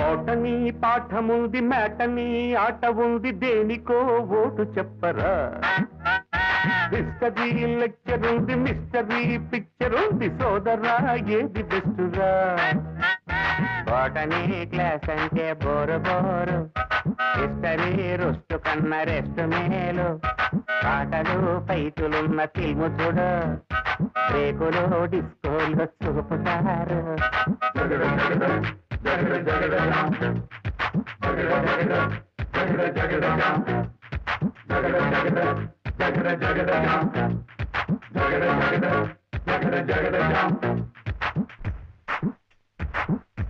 botany పాఠముంది matinee ఆట ఉంది దేనికో ఓటు చెప్పరా హిస్టరీ లెక్చర్ ఉంది మిస్టరీ పిక్చర్ ఉంది సోదరా ఏది బెస్టురా బోటనీ క్లాస్ అంటే బోరు బోరు హిస్టరీ రుస్టు కన్న రెస్ట్ మేలు పాటలు ఫైటులున్న ఫిల్ము చూడు బ్రేకులు డిస్కోలు చూపుతారు